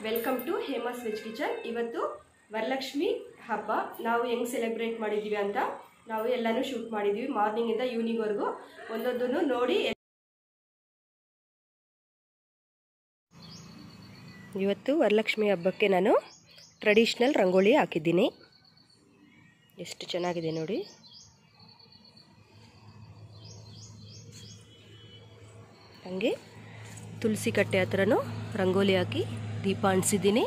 welcome to Hema's veg kitchen ಇವತ್ತು ವರಲಕ್ಷ್ಮಿ ಹಬ್ಬ ನಾವು ಹೆಂಗ್ ಸೆಲೆಬ್ರೇಟ್ ಮಾಡಿದ್ದೀವಿ ಅಂತ ನಾವು ಎಲ್ಲನೂ ಶೂಟ್ ಮಾಡಿದ್ದೀವಿ ಮಾರ್ನಿಂಗಿಂದ ಈವ್ನಿಂಗ್ವರೆಗೂ ಒಂದೊಂದನ್ನು ನೋಡಿ ಇವತ್ತು ವರಲಕ್ಷ್ಮಿ ಹಬ್ಬಕ್ಕೆ ನಾನು ಟ್ರೆಡಿಷ್ನಲ್ ರಂಗೋಲಿ ಹಾಕಿದ್ದೀನಿ ಎಷ್ಟು ಚೆನ್ನಾಗಿದೆ ನೋಡಿ ಹಾಗೆ ತುಳಸಿ ಕಟ್ಟೆ ಹತ್ರನೂ ರಂಗೋಲಿ ಹಾಕಿ ದೀಪ ಅಂಟಿಸಿದ್ದೀನಿ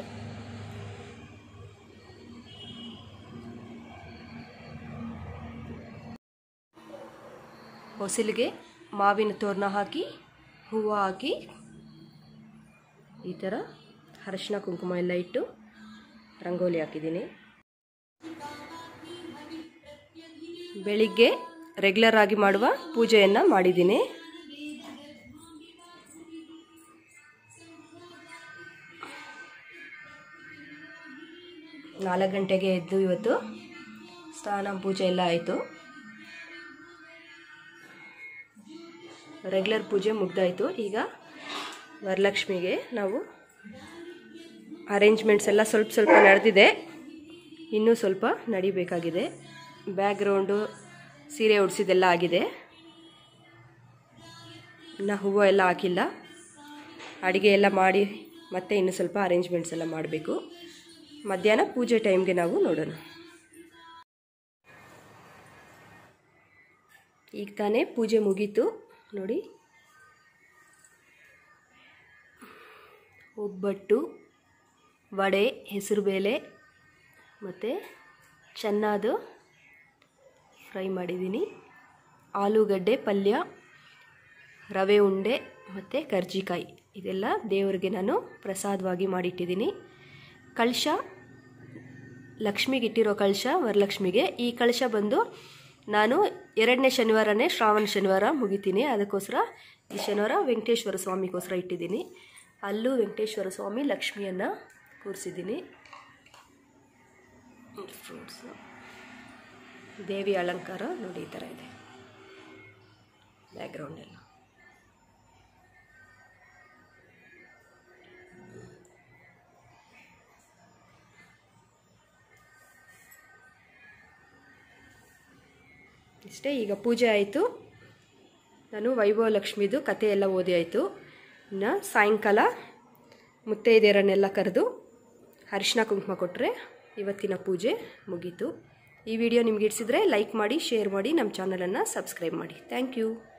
ಹೊಸಲಿಗೆ ಮಾವಿನ ತೋರಣ ಹಾಕಿ ಹೂವು ಹಾಕಿ ಈ ಥರ ಅರಶಿನ ಕುಂಕುಮ ಎಲ್ಲ ಇಟ್ಟು ರಂಗೋಲಿ ಹಾಕಿದ್ದೀನಿ ಬೆಳಿಗ್ಗೆ ರೆಗ್ಯುಲರ್ ಆಗಿ ಮಾಡುವ ಪೂಜೆಯನ್ನು ಮಾಡಿದ್ದೀನಿ ನಾಲ್ಕು ಗಂಟೆಗೆ ಎದ್ದು ಇವತ್ತು ಸ್ನಾನ ಪೂಜೆ ಎಲ್ಲ ಆಯಿತು ರೆಗ್ಯುಲರ್ ಪೂಜೆ ಮುಗ್ದಾಯಿತು ಈಗ ವರಲಕ್ಷ್ಮಿಗೆ ನಾವು ಅರೇಂಜ್ಮೆಂಟ್ಸ್ ಎಲ್ಲ ಸ್ವಲ್ಪ ಸ್ವಲ್ಪ ನಡೆದಿದೆ ಇನ್ನೂ ಸ್ವಲ್ಪ ನಡಿಬೇಕಾಗಿದೆ ಬ್ಯಾಕ್ಗ್ರೌಂಡು ಸೀರೆ ಉಡಿಸಿದೆಲ್ಲ ಆಗಿದೆ ಇನ್ನು ಹೂವು ಎಲ್ಲ ಹಾಕಿಲ್ಲ ಅಡುಗೆ ಎಲ್ಲ ಮಾಡಿ ಮತ್ತೆ ಇನ್ನೂ ಸ್ವಲ್ಪ ಅರೇಂಜ್ಮೆಂಟ್ಸ್ ಎಲ್ಲ ಮಾಡಬೇಕು ಮಧ್ಯಾಹ್ನ ಪೂಜೆ ಟೈಮ್ಗೆ ನಾವು ನೋಡೋಣ ಈಗ ತಾನೇ ಪೂಜೆ ಮುಗೀತು ನೋಡಿ ಒಬ್ಬಟ್ಟು ವಡೆ ಹೆಸರುಬೇಳೆ ಮತ್ತು ಚೆನ್ನಾದು ಫ್ರೈ ಮಾಡಿದ್ದೀನಿ ಆಲೂಗಡ್ಡೆ ಪಲ್ಯ ರವೆ ಉಂಡೆ ಮತ್ತು ಕರ್ಜಿಕಾಯಿ ಇದೆಲ್ಲ ದೇವರಿಗೆ ನಾನು ಪ್ರಸಾದವಾಗಿ ಮಾಡಿಟ್ಟಿದ್ದೀನಿ ಕಳಶ ಲಕ್ಷ್ಮಿಗೆ ಇಟ್ಟಿರೋ ಕಳಶ ವರಲಕ್ಷ್ಮಿಗೆ ಈ ಕಳಶ ಬಂದು ನಾನು ಎರಡನೇ ಶನಿವಾರನೇ ಶ್ರಾವಣ ಶನಿವಾರ ಮುಗಿತೀನಿ ಅದಕ್ಕೋಸ್ಕರ ಈ ಶನಿವಾರ ವೆಂಕಟೇಶ್ವರ ಸ್ವಾಮಿಗೋಸ್ಕರ ಇಟ್ಟಿದ್ದೀನಿ ಅಲ್ಲೂ ವೆಂಕಟೇಶ್ವರ ಸ್ವಾಮಿ ಲಕ್ಷ್ಮಿಯನ್ನು ಕೂರಿಸಿದ್ದೀನಿ ಫ್ರೂಟ್ಸು ದೇವಿ ಅಲಂಕಾರ ನೋಡಿ ಈ ಥರ ಇದೆ ಬ್ಯಾಕ್ಗ್ರೌಂಡ್ ಎಲ್ಲ ಇಷ್ಟೇ ಈಗ ಪೂಜೆ ಆಯಿತು ನಾನು ವೈಭವ ಲಕ್ಷ್ಮಿದು ಕತೆ ಎಲ್ಲ ಓದಿ ಆಯಿತು ಇನ್ನು ಸಾಯಂಕಾಲ ಮುತ್ತೈದೆಯರನ್ನೆಲ್ಲ ಕರೆದು ಅರಿಶಿನ ಕುಂಕುಮ ಕೊಟ್ಟರೆ ಇವತ್ತಿನ ಪೂಜೆ ಮುಗೀತು ಈ ವಿಡಿಯೋ ನಿಮ್ಗೆ ಇಡಿಸಿದ್ರೆ ಲೈಕ್ ಮಾಡಿ ಶೇರ್ ಮಾಡಿ ನಮ್ಮ ಚಾನಲನ್ನು ಸಬ್ಸ್ಕ್ರೈಬ್ ಮಾಡಿ ಥ್ಯಾಂಕ್ ಯು